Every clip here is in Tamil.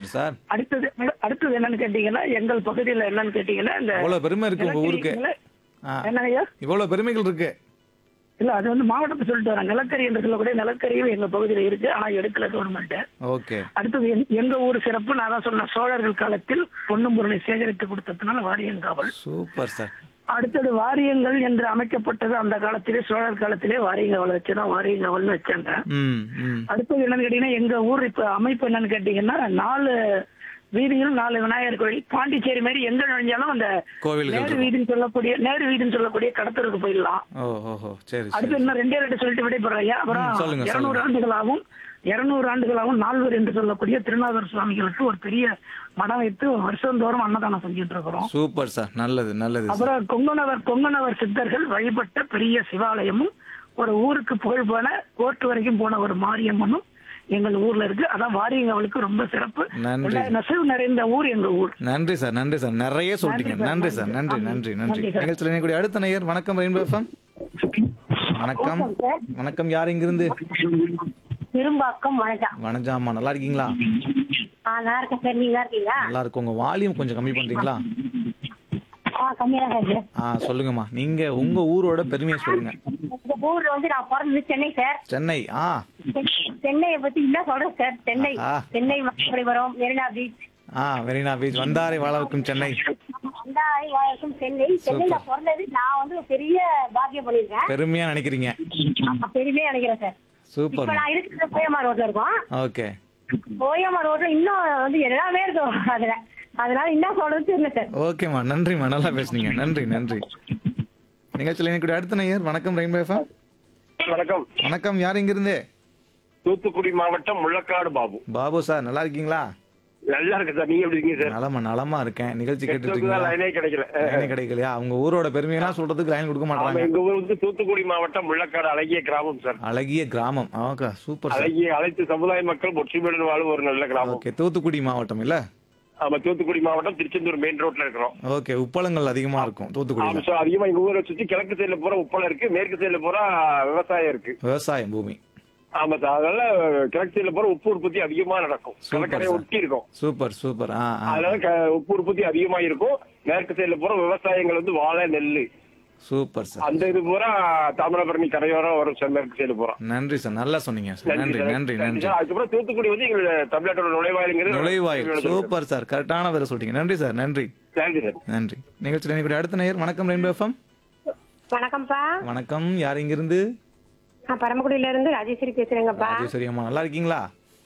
சூப்பர் சார் அடுத்தது அடுத்தது என்னன்னு கேட்டீங்கன்னா எங்கள் பகுதியில என்னன்னு கேட்டீங்கன்னா இந்த இவ்வளவு பெருமை இருக்கு உங்க ஊருக்கு நிலக்கரி- ஆ. என்னங்க ஐயா இவ்வளவு பெருமைகள் இருக்கு இல்ல அது வந்து மாவட்டத்தை சொல்லிட்டு வரேன் நிலக்கரி என்று சொல்லக்கூடிய நிலக்கரியும் எங்க பகுதியில இருக்கு ஆனா எடுக்கல கவர்மெண்ட் ஓகே அடுத்தது எங்க- எங்க ஊர் சிறப்பு நான் தான் சொன்ன சோழர்கள் காலத்தில் பொன்னும் பொருளை சேகரித்து கொடுத்ததுனால வாரியங்காவல் சூப்பர் சார் அடுத்தது வாரியங்கள் என்று அமைக்கப்பட்டது அந்த காலத்திலே சோழர் காலத்திலே வாரியங்காவல் வச்சுதான் வாரியங்காவல்னு வச்சாங்க ம் ம் அடுத்தது என்னன்னு கேட்டீங்கன்னா எங்க ஊர் இப்ப அமைப்பு என்னன்னு கேட்டீங்கன்னா நாலு வீதிகளும் நாலு விநாயகர் கோயில் பாண்டிச்சேரி மாதிரி எங்க நுழைஞ்சாலும் அந்த கோவில்கள் நேரு இருக்கும். வீதின்னு சொல்லக்கூடிய நேரு வீதின்னு சொல்லக்கூடிய கடத்தருக்கு போயிடலாம் ஓ ஓஹோ சரி அடுத்து சரி இன்னும் ரெண்டே ரெண்டு சொல்லிட்டு விடைபெறேன் ஐயா அப்புறம் ம், சொல்லுங்க, இருநூறு சொல்லுங்க. ஆண்டுகளாகவும் இருநூறு ஆண்டுகளாகவும் நால்வர் என்று சொல்லக்கூடிய திருநாதர் சுவாமிகளுக்கு ஒரு பெரிய மடம் வைத்து வருஷந்தோறும் அன்னதானம் செஞ்சுட்டு இருக்கிறோம் சூப்பர் சார் நல்லது நல்லது சார் அப்புறம் கொங்கணவர் கொங்கணவர் சித்தர்கள் வழிபட்ட பெரிய சிவாலயமும் ஒரு ஊருக்கு புகழ் போன கோர்ட் வரைக்கும் போன ஒரு மாரியம்மனும் எங்கள் ஊர்ல இருக்கு அதான் வாரியங்கவளுக்கு ரொம்ப சிறப்பு நன்றி. எல்லா நெசவு நிறைந்த ஊர் எங்க ஊர் நன்றி சார் நன்றி சார் நிறைய சொல்லிட்டீங்க நன்றி சார், நன்றி சார் நன்றி நன்றி. நன்றி நன்றி நன்றி சார். நிகழ்ச்சியில் இணையக்கூடிய அடுத்த நேயர் வணக்கம் ரெயின்போ எஃப்எம் வணக்கம் வணக்கம் யார் இங்கிருந்து திரும்பாக்கம் வணக்கம் வணஜாமா நல்லா இருக்கீங்களா ஆ நல்லா இருக்கேன் சார் நீங்க நல்லா இருக்கீங்களா நல்லா இருக்கு உங்க வால்யூம் கொஞ்சம் கம்மி பண்றீங்களா ஆ கம்மியா தான் சார் ஆ சொல்லுங்கம்மா நீங்க உங்க ஊரோட பெருமையை சொல்லுங்க இந்த ஊர்ல வந்து நான் பிறந்தது சென்னை சார் சென்னை ஆ சென்னையை பத்தி என்ன சொல்றேன் சார் சென்னை ஆ. சென்னை மகாபலிபுரம் மெரினா பீச் ஆ மெரினா பீச் வந்தாரை வாழ வைக்கும் சென்னை அண்டாய் வாழக்கும் சென்னை சென்னையில பிறந்தது நான் வந்து ஒரு பெரிய பாக்கியம் பண்ணிருக்கேன் பெருமையா நினைக்கிறீங்க நான் பெருமையா நினைக்கிறேன் சார் இப்ப சூப்பர் நான் இருக்கிற போயமா ரோட்ல இருக்கோம் ஓகே போயமா ரோட்ல இன்னும் வந்து எல்லாமே இருக்கும் அதுல அதனால என்ன சொல்றது தெரியல சார் ஓகேம்மா நன்றிம்மா நல்லா பேசுனீங்க நன்றி நன்றி நிகழ்ச்சியில் இணையக்கூடிய அடுத்த நேயர் வணக்கம் ரெயின்போ எஃப்எம் வணக்கம் வணக்கம் யார் இங்கிருந்து தூத்துக்குடி மாவட்டம் முள்ளக்காடு பாபு பாபு சார் நல்லா இருக்கீங்களா நல்லா இருக்கு சார் நீங்க எப்படி இருக்கீங்க சார் நலமா நலமா இருக்கேன் நிகழ்ச்சி கேட்டுட்டு நெட்வொர்க் தான் இருக்கீங்களா லைனே கிடைக்கல லைனே கிடைக்கலையா அவங்க ஊரோட பெருமையெல்லாம் சொல்றதுக்கு லைன் கொடுக்க ஆமா மாட்டாங்க எங்க ஊர் வந்து தூத்துக்குடி மாவட்டம் முள்ளக்காடு அழகிய கிராமம் சார் அழகிய கிராமம் ஓகே சூப்பர் சார் அழகிய அனைத்து சமுதாய மக்கள் ஒற்றுமையுடன் வாழும் ஒரு நல்ல கிராமம் ஓகே தூத்துக்குடி மாவட்டம் இல்ல ஆமா தூத்துக்குடி மாவட்டம் திருச்செந்தூர் மெயின் ரோட்ல இருக்கிறோம் ஓகே உப்பளங்கள் அதிகமா இருக்கும் ஆமா தூத்துக்குடியில சார் அதிகமா எங்க ஊரை சுத்தி கிழக்கு சைடுல பூரா உப்பளம் இருக்கு மேற்கு சைடுல பூரா விவசாயம் இருக்கு விவசாயம் பூமி ஆமா சார் அதனால கிழக்கு சைடுல பூரா உப்பு உற்பத்தி அதிகமா நடக்கும் சூப்பர் கடற்கரையை சார். ஒட்டி இருக்கும் சூப்பர் சூப்பர் ஆ ஆ அதனால க- உப்பு உற்பத்தி அதிகமா இருக்கும் மேற்கு சைடுல பூரா விவசாயங்கள் வந்து வாழை நெல்லு சூப்பர் சார் அந்த இது பூரா தாமிரபரணி கரையோரம் வரும் சார் மேற்கு சைடு பூரா நன்றி சார் நல்லா சொன்னீங்க சார் நன்றி சார். நன்றி நன்றி சார். அதுக்கப்புறம் தூத்துக்குடி வந்து எங்க தமிழ்நாட்டோட நுழைவாயிலுங்கிறது நுழைவாயில் சூப்பர் சார் கரெக்டான பேரை சொல்லிட்டீங்க நன்றி சார் நன்றி தேங்க்யூ சார் நன்றி நிகழ்ச்சியில் இணையக்கூடிய அடுத்த நேயர் வணக்கம் ரெயின்போ எஃப்எம் வணக்கம்ப்பா வணக்கம் யார் இங்கிருந்து நான் பரமக்குடியில இருந்து ராஜேஸ்வரி பேசுறேங்கப்பா ராஜேஸ்வரி அம்மா நல்லா இருக்கீங்களா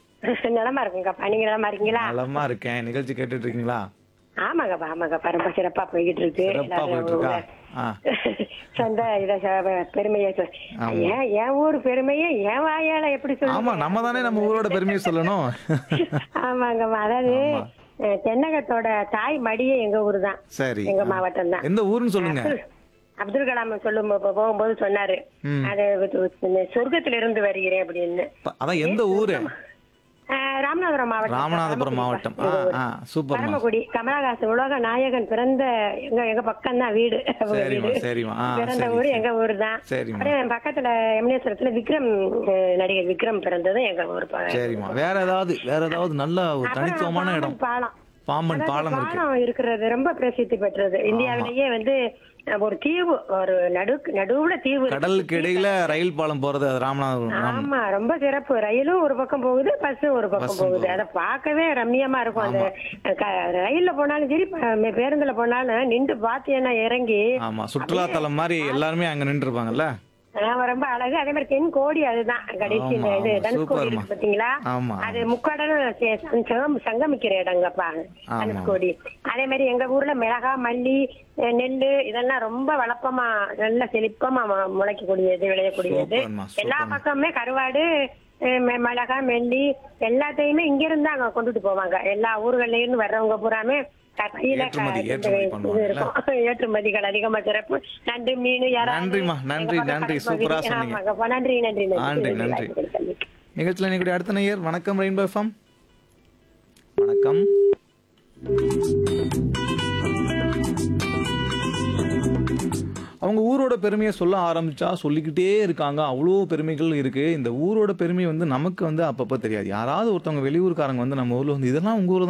நலமா இருக்குங்கப்பா நீங்க நலமா இருக்கீங்களா நலமா இருக்கேன் நிகழ்ச்சி கேட்டுட்டு இருக்கீங்களா ஆமாங்கப்பா ஆமாங்கப்பா ரொம்ப சிறப்பா போய்கிட்டு இருக்கு சிறப்பா எல்லாரும் போயிட்டு இருக்கா? உங்க ஆ. சொந்த இத ச- பெருமையை சொல் ஆமா. ஏன் என் ஊர் பெருமையை என் வாயால எப்படி ஆமா சொல்லுங்க நம்ம தானே நம்ம ஊரோட பெருமையை சொல்லணும் ஆமாங்கம்மா அதாவது ஆமா. அஹ், தென்னகத்தோட தாய் மடியே எங்க ஊர் தான் சரி எங்க மாவட்டம் தான் எந்த ஊருன்னு சொல்லுங்க அப்துல் கலாம் சொல்லும் போ- போகும்போது சொன்னாரு ம். அது சொர்க்கத்துல இருந்து வருகிறேன் அப்படின்னு ப- அதான் எந்த ஊரு அஹ், ராமநாதபுரம் மாவட்டம் ராமநாதபுரம் மாவட்டம் ஆ ஆ சூப்பர்மா பரமக்குடி கமலஹாசன் உலக நாயகன் பிறந்த எங்க எங்க பக்கம் தான் வீடு அவங்க சரிம்மா வீடு. சரிம்மா ஆ பிறந்த சரி ஊரு சரி. எங்க ஊர் தான் சரிம்மா அப்படியே என் பக்கத்துல எம்னேஸ்வரத்துல விக்ரம் அஹ், நடிகர் விக்ரம் பிறந்ததும் எங்க ஊர் ப- சரிம்மா வேற ஏதாவது வேற ஏதாவது நல்ல ஒரு அப்புறம் தனித்துவமான இடம் பாம்பன் பாலம் பாம்பன் அதாவது பாலம் இருக்கு பாலம் இருக்கிறது ரொம்ப பிரசித்தி பெற்றது இந்தியாவிலேயே வந்து அஹ், ஒரு தீவு ஒரு நடு நடுவுல தீவு இருக்கு. கடலுக்கு இடையில ரயில் பாலம் போறது அது ராமநாதபுரம் ராம்- ஆமா ரொம்ப சிறப்பு ரயிலும் ஒரு பக்கம் போகுது பஸ்ஸும் ஒரு பக்கம் பஸ்ஸும் போகுது போகுது. அத பார்க்கவே ரம்மியமா இருக்கும் அந்த க- ரயில்ல போனாலும் சரி ப- பேருந்துல போனாலும் நின்று பாத்தீங்கன்னா இறங்கி ஆமா சுற்றுலா தலம் மாதிரி எல்லாருமே அங்க நின்று இருப்பாங்கல்ல ஆமா, ரொம்ப அழகு அதே மாதிரி தென் கோடி அதுதான் கடைசி இந்த ஆமா, இது ஆமா, தனுஷ்கோடி சூப்பர்மா. இருக்கு பாத்தீங்களா ஆமா அது முக்கடலும் சே- சங்கம் சங்கமிக்கிற இடங்கப்பா ஆமா. தனுஷ்கோடி அதே மாதிரி எங்க ஊர்ல மிளகா மல்லி அஹ், நெல்லு இதெல்லாம் ரொம்ப வளப்பமா நல்ல செழிப்பமா மு- முளைக்கக்கூடியது விளையக்கூடியது சூப்பர்மா, எல்லா சூப்பர்மா. பக்கமுமே கருவாடு அஹ், மி- மிளகா மெல்லி எல்லாத்தையுமே இங்க இருந்து அங்க கொண்டுட்டு போவாங்க எல்லா ஊர்கள்ல இருந்து வர்றவங்க பூராமே க- கையில க- ஏற்றுமதி, இது ஏற்றுமதி பண்ணுவாங்கல்ல? இருக்கும் ஏற்றுமதிகள் அதிகமா சிறப்பு நண்டு மீன் யாராவது நன்றிம்மா, நன்றி, நன்றி, சூப்பரா சொன்னீங்க. நன்றி நன்றி நன்றி, நன்றி. நிகழ்ச்சியில் இணையக்கூடிய அடுத்த நேயர் வணக்கம் ரெயின்போ எஃப்எம் வணக்கம் அவங்க ஊரோட பெருமையை சொல்ல ஆரம்பிச்சா சொல்லிக்கிட்டே இருக்காங்க அவ்வளோ பெருமைகள் இருக்கு இந்த ஊரோட பெருமை வந்து நமக்கு வந்து அப்பப்போ தெரியாது யாராவது ஒருத்தவங்க வெளியூர்காரங்க வந்து நம்ம ஊர்ல வந்து இதெல்லாம் உங்க ஊர்ல